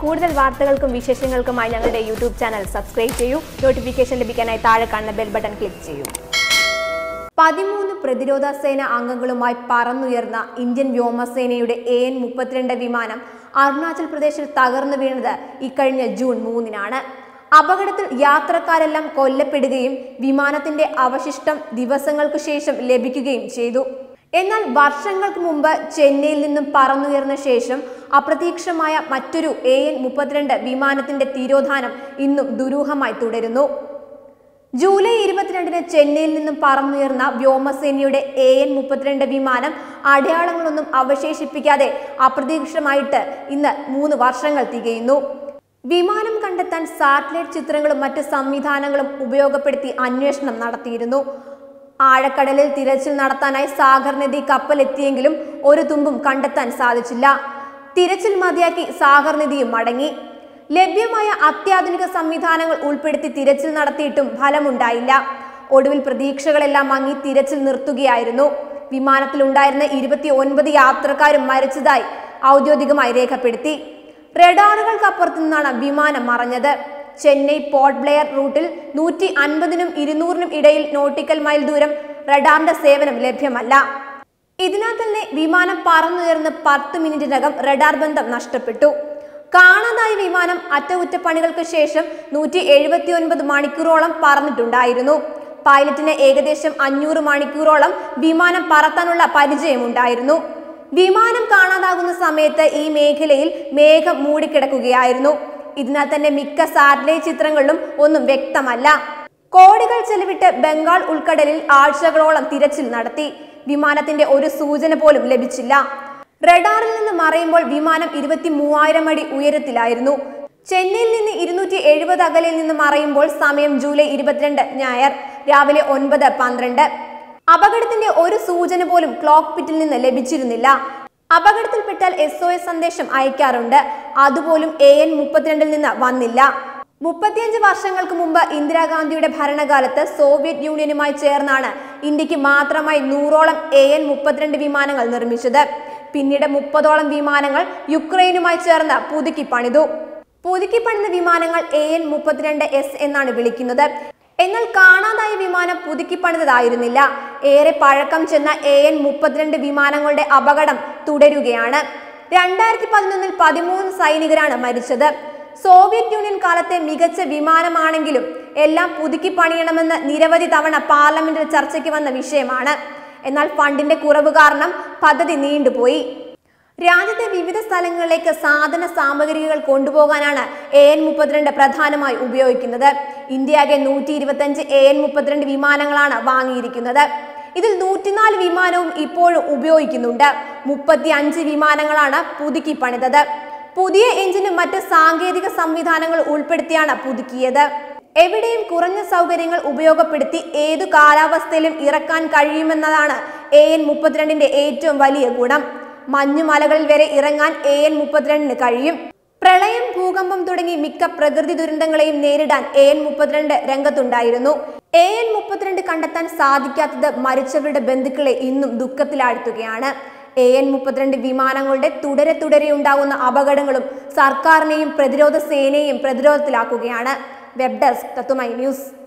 കൂടുതൽ വാർത്തകൾക്കും വിശേഷങ്ങൾക്കുമായി ഞങ്ങളുടെ യൂട്യൂബ് ചാനൽ സബ്സ്ക്രൈബ് ചെയ്യൂ നോട്ടിഫിക്കേഷൻ ലഭിക്കാനായി താഴെ കാണുന്ന ബെൽ ബട്ടൺ ക്ലിക്ക് ചെയ്യൂ പതിമൂന്ന് പ്രതിരോധ സേന അംഗങ്ങളുമായി പറന്നുയർന്ന ഇന്ത്യൻ വ്യോമസേനയുടെ എ എൻ മുപ്പത്തിരണ്ട് വിമാനം അരുണാചൽ പ്രദേശിൽ തകർന്നു വീണത് ഇക്കഴിഞ്ഞ ജൂൺ മൂന്നിനാണ് അപകടത്തിൽ യാത്രക്കാരെല്ലാം കൊല്ലപ്പെടുകയും വിമാനത്തിന്റെ അവശിഷ്ടം ദിവസങ്ങൾക്ക് ശേഷം ലഭിക്കുകയും ചെയ്തു എന്നാൽ വർഷങ്ങൾക്ക് മുമ്പ് ചെന്നൈയിൽ നിന്നും പറന്നുയർന്ന ശേഷം അപ്രതീക്ഷിതമായ മറ്റൊരു എ എൻ മുപ്പത്തിരണ്ട് വിമാനത്തിന്റെ തിരോധാനം ഇന്നും ദുരൂഹമായി തുടരുന്നു ജൂലൈ ഇരുപത്തിരണ്ടിന് ചെന്നൈയിൽ നിന്നും പറന്നുയർന്ന വ്യോമസേനയുടെ എ എൻ മുപ്പത്തിരണ്ട് വിമാനം അടയാളങ്ങളൊന്നും അവശേഷിപ്പിക്കാതെ അപ്രതീക്ഷിതമായിട്ട് ഇന്ന് മൂന്ന് വർഷങ്ങൾ തികയുന്നു വിമാനം കണ്ടെത്താൻ സാറ്റലൈറ്റ് ചിത്രങ്ങളും മറ്റ് സംവിധാനങ്ങളും ഉപയോഗപ്പെടുത്തി അന്വേഷണം നടത്തിയിരുന്നു ആഴക്കടലിൽ തിരച്ചിൽ നടത്താനായി സാഗർ നദി കപ്പൽ എത്തിയെങ്കിലും ഒരു തുമ്പും കണ്ടെത്താൻ സാധിച്ചില്ല തിരച്ചിൽ മതിയാക്കി സാഗർ നദിയും മടങ്ങി ലഭ്യമായ അത്യാധുനിക സംവിധാനങ്ങൾ ഉൾപ്പെടുത്തി തിരച്ചിൽ നടത്തിയിട്ടും ഫലമുണ്ടായില്ല ഒടുവിൽ പ്രതീക്ഷകളെല്ലാം മങ്ങി തിരച്ചിൽ നിർത്തുകയായിരുന്നു വിമാനത്തിലുണ്ടായിരുന്ന ഇരുപത്തി ഒൻപത് യാത്രക്കാരും മരിച്ചതായി ഔദ്യോഗികമായി രേഖപ്പെടുത്തി റഡാറുകൾക്കപ്പുറത്തു നിന്നാണ് വിമാനം മറഞ്ഞത് ചെന്നൈ പോർട്ട് ബ്ലെയർ റൂട്ടിൽ നൂറ്റി അൻപതിനും ഇരുന്നൂറിനും ഇടയിൽ നോട്ടിക്കൽ മൈൽ ദൂരം റഡാറിന്റെ സേവനം ലഭ്യമല്ല ഇതിനാൽ തന്നെ വിമാനം പറന്നുയർന്ന് പത്ത് മിനിറ്റിനകം റഡാർ ബന്ധം നഷ്ടപ്പെട്ടു കാണാതായ വിമാനം അറ്റകുറ്റപ്പണികൾക്ക് ശേഷം നൂറ്റി എഴുപത്തി ഒൻപത് മണിക്കൂറോളം പറന്നിട്ടുണ്ടായിരുന്നു പൈലറ്റിന് ഏകദേശം അഞ്ഞൂറ് മണിക്കൂറോളം വിമാനം പറത്താനുള്ള പരിചയമുണ്ടായിരുന്നു വിമാനം കാണാതാകുന്ന സമയത്ത് ഈ മേഖലയിൽ മേഘം മൂടിക്കിടക്കുകയായിരുന്നു ഇതിനാൽ തന്നെ മിക്ക സാറ്റലൈറ്റ് ചിത്രങ്ങളിലും ഒന്നും വ്യക്തമല്ല കോടികൾ ചെലവിട്ട് ബംഗാൾ ഉൾക്കടലിൽ ആഴ്ചകളോളം തിരച്ചിൽ നടത്തി വിമാനത്തിന്റെ ഒരു സൂചന പോലും ലഭിച്ചില്ല റഡാറിൽ നിന്ന് മറയുമ്പോൾ വിമാനം ഇരുപത്തി മൂവായിരം അടി ഉയരത്തിലായിരുന്നു ചെന്നൈയിൽ നിന്ന് ഇരുന്നൂറ്റി എഴുപത് അകലിൽ നിന്ന് മറയുമ്പോൾ സമയം ജൂലൈ ഇരുപത്തിരണ്ട് ഞായർ രാവിലെ ഒൻപത് പന്ത്രണ്ട് അപകടത്തിന്റെ ഒരു സൂചന പോലും ക്ലോക്ക് പിറ്റിൽ നിന്ന് ലഭിച്ചിരുന്നില്ല അപകടത്തിൽപ്പെട്ടാൽ എസ് ഒ എസ് സന്ദേശം അയക്കാറുണ്ട് അതുപോലും എ എൻ മുപ്പത്തിരണ്ടിൽ നിന്ന് വന്നില്ല മുപ്പത്തിയഞ്ച് വർഷങ്ങൾക്ക് മുമ്പ് ഇന്ദിരാഗാന്ധിയുടെ ഭരണകാലത്ത് സോവിയറ്റ് യൂണിയനുമായി ചേർന്നാണ് ഇന്ത്യക്ക് മാത്രമായി നൂറോളം എ എൻ മുപ്പത്തിരണ്ട് വിമാനങ്ങൾ നിർമ്മിച്ചത് പിന്നീട് മുപ്പതോളം വിമാനങ്ങൾ യുക്രൈനുമായി ചേർന്ന് പുതുക്കി പണിതു പുതുക്കി പണിത വിമാനങ്ങൾ എ എൻ മുപ്പത്തിരണ്ട് എസ് എന്നാണ് വിളിക്കുന്നത് എന്നാൽ കാണാതായ വിമാനം പുതുക്കി പണിതതായിരുന്നില്ല ഏറെ പഴക്കം ചെന്ന എ എൻ മുപ്പത്തിരണ്ട് വിമാനങ്ങളുടെ അപകടം തുടരുകയാണ് രണ്ടായിരത്തി പതിനൊന്നിൽ പതിമൂന്ന് സൈനികരാണ് മരിച്ചത് സോവിയറ്റ് യൂണിയൻ കാലത്തെ മികച്ച വിമാനമാണെങ്കിലും എല്ലാം പുതുക്കി പണിയണമെന്ന് നിരവധി തവണ പാർലമെന്റിൽ ചർച്ചയ്ക്ക് വന്ന വിഷയമാണ് എന്നാൽ ഫണ്ടിന്റെ കുറവ് കാരണം പദ്ധതി നീണ്ടുപോയി രാജ്യത്തെ വിവിധ സ്ഥലങ്ങളിലേക്ക് സാധന സാമഗ്രികൾ കൊണ്ടുപോകാനാണ് എ എൻ മുപ്പത്തിരണ്ട് പ്രധാനമായി ഉപയോഗിക്കുന്നത് ഇന്ത്യയാകെ നൂറ്റി ഇരുപത്തഞ്ച് എ എൻ മുപ്പത്തിരണ്ട് വിമാനങ്ങളാണ് വാങ്ങിയിരിക്കുന്നത് ഇതിൽ നൂറ്റിനാല് വിമാനവും ഇപ്പോഴും ഉപയോഗിക്കുന്നുണ്ട് മുപ്പത്തി അഞ്ച് വിമാനങ്ങളാണ് പുതുക്കി പണിതത് പുതിയ എഞ്ചിനും മറ്റ് സാങ്കേതിക സംവിധാനങ്ങൾ ഉൾപ്പെടുത്തിയാണ് പുതുക്കിയത് എവിടെയും കുറഞ്ഞ സൗകര്യങ്ങൾ ഉപയോഗപ്പെടുത്തി ഏതു കാലാവസ്ഥയിലും ഇറക്കാൻ കഴിയുമെന്നതാണ് എ എൻ മുപ്പത്തിരണ്ടിന്റെ ഏറ്റവും വലിയ ഗുണം മഞ്ഞുമലകളിൽ വരെ ഇറങ്ങാൻ എ എൻ മുപ്പത്തിരണ്ടിന് കഴിയും പ്രളയം ഭൂകമ്പം തുടങ്ങി മിക്ക പ്രകൃതി ദുരന്തങ്ങളെയും നേരിടാൻ എ എൻ മുപ്പത്തിരണ്ട് രംഗത്തുണ്ടായിരുന്നു എ എൻ മുപ്പത്തിരണ്ട് കണ്ടെത്താൻ സാധിക്കാത്തത് മരിച്ചവരുടെ ബന്ധുക്കളെ ഇന്നും ദുഃഖത്തിലാഴ്ത്തുകയാണ് എ എൻ മുപ്പത്തിരണ്ട് വിമാനങ്ങളുടെ തുടരെ തുടരെ ഉണ്ടാകുന്ന അപകടങ്ങളും സർക്കാരിനെയും പ്രതിരോധ സേനയെയും പ്രതിരോധത്തിലാക്കുകയാണ് വെബ് ഡെസ്ക് തത്തുമൈ ന്യൂസ്